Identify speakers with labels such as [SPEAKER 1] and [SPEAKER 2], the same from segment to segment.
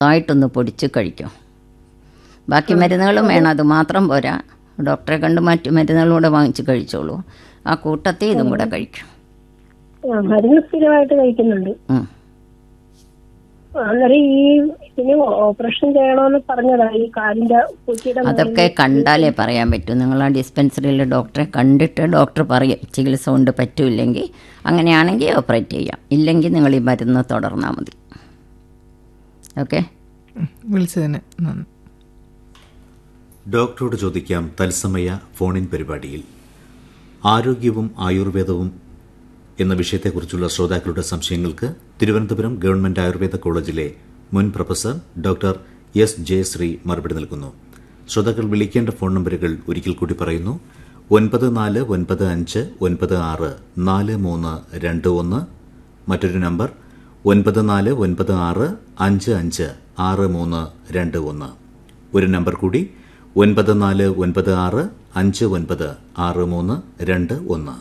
[SPEAKER 1] ആയിട്ടൊന്ന് പൊടിച്ച് കഴിക്കും ബാക്കി മരുന്നുകളും വേണം അത് മാത്രം പോരാ ഡോക്ടറെ കണ്ട് മറ്റു മരുന്നുകളും കൂടെ വാങ്ങിച്ച് കഴിച്ചോളൂ ആ കൂട്ടത്തിൽ ഇതും കൂടെ കഴിക്കും
[SPEAKER 2] ആ, മരുന്ന് സ്ഥിരമായിട്ട് കഴിക്കുന്നുണ്ട്
[SPEAKER 1] ഉം.
[SPEAKER 2] അന്നേരം ഈ ഇതിന് ഓപ്പറേഷൻ ചെയ്യണമെന്ന് പറഞ്ഞതാ ഈ കാലിന്റെ കുറ്റിയുടെ
[SPEAKER 1] അതൊക്കെ കണ്ടാലേ പറയാൻ പറ്റൂ നിങ്ങൾ ആ ഡിസ്പെൻസറിയിൽ ഡോക്ടറെ കണ്ടിട്ട് ഡോക്ടർ പറയും ചികിത്സ കൊണ്ട് പറ്റൂല്ലെങ്കിൽ അങ്ങനെയാണെങ്കിൽ ഓപ്പറേറ്റ് ചെയ്യാം ഇല്ലെങ്കിൽ നിങ്ങൾ ഈ മരുന്ന് തുടർന്നാൽ മതി ഓക്കെ
[SPEAKER 3] ഉം, വിളിച്ചതിന് നന്ദി
[SPEAKER 4] ഡോക്ടറോട് ചോദിക്കാം തത്സമയ ഫോണിൻ പരിപാടിയിൽ ആരോഗ്യവും ആയുർവേദവും എന്ന വിഷയത്തെക്കുറിച്ചുള്ള ശ്രോതാക്കളുടെ സംശയങ്ങൾക്ക് തിരുവനന്തപുരം ഗവൺമെന്റ് ആയുർവേദ കോളേജിലെ മുൻ പ്രൊഫസർ ഡോക്ടർ എസ് ജയശ്രീ മറുപടി നൽകുന്നു ശ്രോതാക്കൾ വിളിക്കേണ്ട ഫോൺ നമ്പറുകൾ ഒരിക്കൽ കൂടി പറയുന്നു ഒൻപത് നാല് ഒൻപത് അഞ്ച് ഒൻപത് ആറ് നാല് മൂന്ന് രണ്ട് ഒന്ന് മറ്റൊരു നമ്പർ ഒൻപത് നാല് ഒൻപത് ആറ് അഞ്ച് അഞ്ച് ആറ് മൂന്ന് രണ്ട് ഒന്ന് ഒരു നമ്പർ കൂടി ഒൻപത് നാല് ഒൻപത് ആറ് അഞ്ച് ഒൻപത് ആറ് മൂന്ന് രണ്ട് ഒന്ന്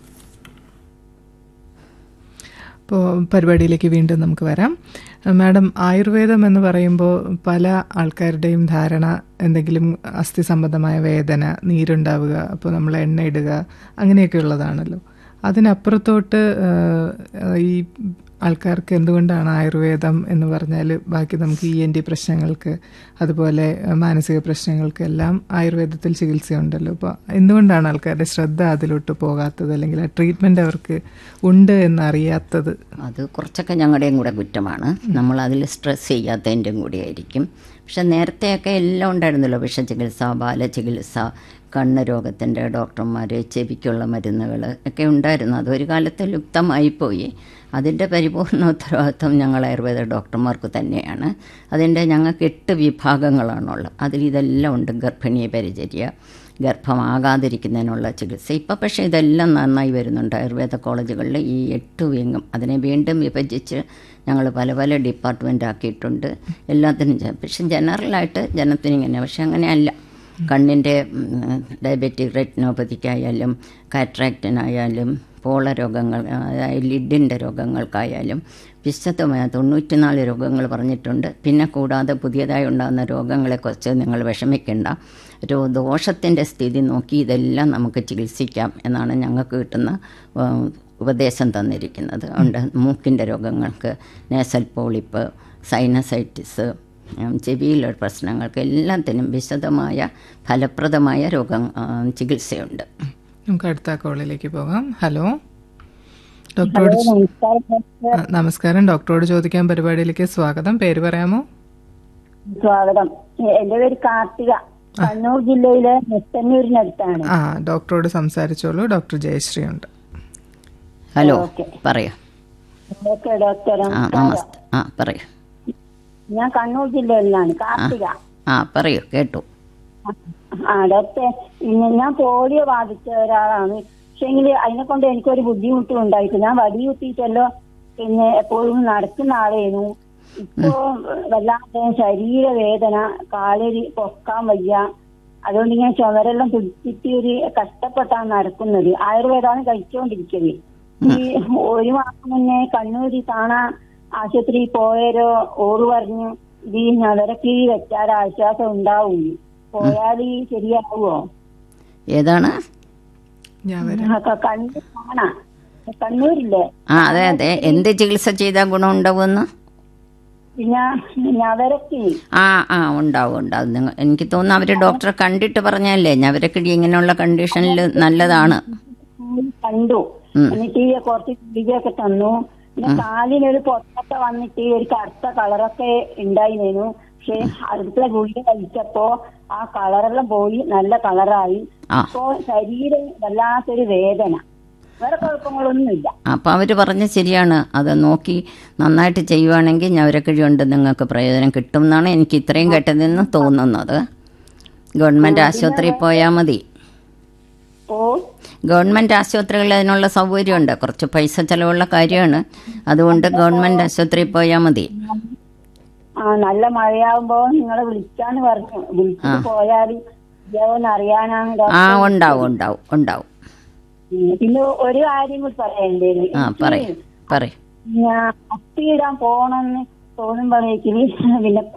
[SPEAKER 3] അപ്പോൾ പരിപാടിയിലേക്ക് വീണ്ടും നമുക്ക് വരാം മാഡം ആയുർവേദം എന്ന് പറയുമ്പോൾ പല ആൾക്കാരുടെയും ധാരണ എന്തെങ്കിലും അസ്ഥി സംബന്ധമായ വേദന നീരുണ്ടാവുക അപ്പോൾ നമ്മൾ എണ്ണ ഇടുക അങ്ങനെയൊക്കെ ഉള്ളതാണല്ലോ അതിനപ്പുറത്തോട്ട് ആ, ഈ ആൾക്കാർക്ക് എന്തുകൊണ്ടാണ് ആയുർവേദം എന്ന് പറഞ്ഞാൽ ബാക്കി നമുക്ക് ഇ എൻ ടി പ്രശ്നങ്ങൾക്ക് അതുപോലെ ആ, മാനസിക പ്രശ്നങ്ങൾക്ക് എല്ലാം ആയുർവേദത്തിൽ ചികിത്സയുണ്ടല്ലോ അപ്പോൾ എന്തുകൊണ്ടാണ് ആൾക്കാരുടെ ശ്രദ്ധ അതിലോട്ട് പോകാത്തത് അല്ലെങ്കിൽ ആ ട്രീറ്റ്മെൻറ്റ് അവർക്ക് ഉണ്ട് എന്നറിയാത്തത്
[SPEAKER 1] അത് കുറച്ചൊക്കെ ഞങ്ങളുടെയും കൂടെ കുറ്റമാണ് നമ്മൾ അതിൽ സ്ട്രെസ് ചെയ്യാത്തതിൻ്റെയും കൂടി ആയിരിക്കും പക്ഷെ നേരത്തെയൊക്കെ എല്ലാം ഉണ്ടായിരുന്നല്ലോ വിഷചികിത്സ ബാലചികിത്സ കണ്ണ് രോഗത്തിൻ്റെ ഡോക്ടർമാർ ചെവിക്കുള്ള മരുന്നുകൾ ഒക്കെ ഉണ്ടായിരുന്നു അതൊരു കാലത്ത് ലുപ്തമായിപ്പോയി അതിൻ്റെ പരിപൂർണ ഉത്തരവാദിത്വം ഞങ്ങൾ ആയുർവേദ ഡോക്ടർമാർക്ക് തന്നെയാണ് അതിൻ്റെ ഞങ്ങൾക്ക് എട്ട് വിഭാഗങ്ങളാണുള്ളത് അതിൽ ഇതെല്ലാം ഉണ്ട് ഗർഭിണി പരിചര്യ ഗർഭമാകാതിരിക്കുന്നതിനുള്ള ചികിത്സ ഇപ്പം പക്ഷേ ഇതെല്ലാം നന്നായി വരുന്നുണ്ട് ആയുർവേദ കോളേജുകളിൽ ഈ എട്ട് വിങ്ങും അതിനെ വീണ്ടും വിഭജിച്ച് ഞങ്ങൾ പല പല ഡിപ്പാർട്ട്മെൻ്റ് ആക്കിയിട്ടുണ്ട് എല്ലാത്തിനും ചെ- പക്ഷെ ജനറലായിട്ട് ജനത്തിന് ഇങ്ങനെ പക്ഷെ അങ്ങനെയല്ല കണ്ണിൻ്റെ ഡയബറ്റിക് റെറ്റിനോപ്പതിക്കായാലും കാട്രാക്റ്റിനായാലും പോള രോഗങ്ങൾ അതായത് ലിഡിൻ്റെ രോഗങ്ങൾക്കായാലും വിശദമായ തൊണ്ണൂറ്റിനാല് രോഗങ്ങൾ പറഞ്ഞിട്ടുണ്ട് പിന്നെ കൂടാതെ പുതിയതായി ഉണ്ടാകുന്ന രോഗങ്ങളെക്കുറിച്ച് നിങ്ങൾ വിഷമിക്കേണ്ട ഒരു ദോഷത്തിൻ്റെ സ്ഥിതി നോക്കി ഇതെല്ലാം നമുക്ക് ചികിത്സിക്കാം എന്നാണ് ഞങ്ങൾക്ക് കിട്ടുന്ന ആ, ഉപദേശം തന്നിരിക്കുന്നത് ഉണ്ട് മൂക്കിൻ്റെ രോഗങ്ങൾക്ക് നേസൽ പോളിപ്പ് സൈനസൈറ്റിസ് ഉം, ചെവിയിലുള്ള പ്രശ്നങ്ങൾക്ക് എല്ലാത്തിനും വിശദമായ ഫലപ്രദമായ രോഗം ആ, ചികിത്സയുണ്ട്
[SPEAKER 3] നമുക്ക് അടുത്ത കോളിലേക്ക് പോകാം ഹലോ ഡോക്ടറോട്
[SPEAKER 2] നമസ്കാരം ഡോക്ടർ.
[SPEAKER 3] ആ, നമസ്കാരം ഡോക്ടറോട് ചോദിക്കാൻ പരിപാടിയിലേക്ക് സ്വാഗതം പേര് പറയാമോ
[SPEAKER 2] സ്വാഗതം എന്റെ പേര് കാർത്തിക കണ്ണൂർ ജില്ലയിലെ നെത്തന്നൂരിനടുത്താണ്
[SPEAKER 3] ആ ഡോക്ടറോട് സംസാരിച്ചോളൂ ഡോക്ടർ ജയശ്രീ ഉണ്ട്
[SPEAKER 1] ഹലോ
[SPEAKER 2] ഓക്കെ.
[SPEAKER 1] പറയൂ
[SPEAKER 2] ഓക്കെ ഡോക്ടർ
[SPEAKER 1] ആ നമസ്തേ ആ പറയൂ
[SPEAKER 2] ഞാൻ കണ്ണൂർ ജില്ലയിലാണ് കാർത്തിക
[SPEAKER 1] ആ പറയൂ കേട്ടു
[SPEAKER 2] ആ ഡോക്ടർ പിന്നെ ഞാൻ പോളിയോ ബാധിച്ച ഒരാളാണ് പക്ഷെങ്കിൽ അതിനെ കൊണ്ട് എനിക്കൊരു ബുദ്ധിമുട്ടും ഉണ്ടായിട്ട് ഞാൻ വടി കുത്തിയിട്ടല്ലോ പിന്നെ എപ്പോഴും നടക്കുന്ന ആളായിരുന്നു ഇപ്പോ വല്ലാതെ ശരീരവേദന കാലൊരു പൊക്കാൻ വയ്യ അതുകൊണ്ട് ഞാൻ ചുമരെല്ലാം പിടിച്ചിട്ട് ഒരു കഷ്ടപ്പെട്ടാണ് നടക്കുന്നത് ആയുർവേദമാണ് കഴിച്ചുകൊണ്ടിരിക്കുന്നത് ഈ ഒരു മാസം മുന്നേ കണ്ണൂര് കാണാ ആശുപത്രി പോയാലോ ഓറ് പറഞ്ഞു ഇത് ഈ ഞവരക്ക് വെച്ചാൽ ആശ്വാസം ഉണ്ടാവും പോയാൽ ശരിയാവുമോ
[SPEAKER 3] ഞാൻ
[SPEAKER 1] ഏതാണ്
[SPEAKER 3] വരാം
[SPEAKER 2] ക- കണ്ണൂർ കാണാ കണ്ണൂരില്ലേ
[SPEAKER 1] ആ അതെ അതെ എന്ത് ചികിത്സ ചെയ്താൽ ഗുണമുണ്ടാവുമെന്ന്
[SPEAKER 2] പിന്നെ ഞവരക്ക്
[SPEAKER 1] ആ ആ ഉണ്ടാവും ഉണ്ടാവും നിങ്ങൾ എനിക്ക് തോന്നുന്നു അവർ ഡോക്ടറെ കണ്ടിട്ട് പറഞ്ഞല്ലേ ഞവരക്കിടി ഇങ്ങനെയുള്ള കണ്ടീഷനിൽ നല്ലതാണ്
[SPEAKER 2] കണ്ടു
[SPEAKER 1] ഉം.
[SPEAKER 2] എന്നിട്ട് ഈ കുറച്ച് ഗുളികയൊക്കെ തന്നു പിന്നെ കാലിനൊരു പൊട്ടൊക്കെ വന്നിട്ട് ഒരു കറുത്ത കളറൊക്കെ ഉണ്ടായിരുന്നു പക്ഷെ അടുത്ത ഗുളിക കഴിച്ചപ്പോ ആ കളറെല്ലാം പോയി നല്ല കളറായി
[SPEAKER 1] ആ.
[SPEAKER 2] ഇപ്പോ ശരീരം വല്ലാത്തൊരു വേദന വേറെ കുഴപ്പങ്ങളൊന്നുമില്ല
[SPEAKER 1] അപ്പോൾ അവർ പറഞ്ഞ ശരിയാണ് അത് നോക്കി നന്നായിട്ട് ചെയ്യുവാണെങ്കിൽ ഞവരക്കിഴി കൊണ്ട് നിങ്ങൾക്ക് പ്രയോജനം കിട്ടും എന്നാണ് എനിക്ക് ഇത്രയും കേട്ടതെന്ന് തോന്നുന്നത് ഗവൺമെൻറ് ആശുപത്രിയിൽ പോയാൽ മതി
[SPEAKER 2] ഓ
[SPEAKER 1] ഗവൺമെൻറ് ആശുപത്രികളിൽ അതിനുള്ള സൗകര്യമുണ്ട് കുറച്ച് പൈസ ചിലവുള്ള കാര്യമാണ് അതുകൊണ്ട് ഗവൺമെൻറ് ആശുപത്രിയിൽ പോയാൽ മതി
[SPEAKER 2] ആ നല്ല മഴയാവുമ്പോ നിങ്ങളെ വിളിക്കാന്ന് പറഞ്ഞു വിളിച്ചിട്ട് പോയാൽ ഇതാവോന്ന് അറിയാനാണ്
[SPEAKER 1] ആ
[SPEAKER 2] ഡോക്ടർ
[SPEAKER 1] ഉണ്ടാവും ഉണ്ടാവും ഉണ്ടാവും
[SPEAKER 2] ഉം. പിന്നെ ഒരു കാര്യം കൂടി പറയണ്ടേ
[SPEAKER 1] ആ പറയും പറയും
[SPEAKER 2] ഞാൻ അപ്പിയിടാൻ പോണെന്ന് തോന്നുമ്പോഴേക്കില് പിന്നെ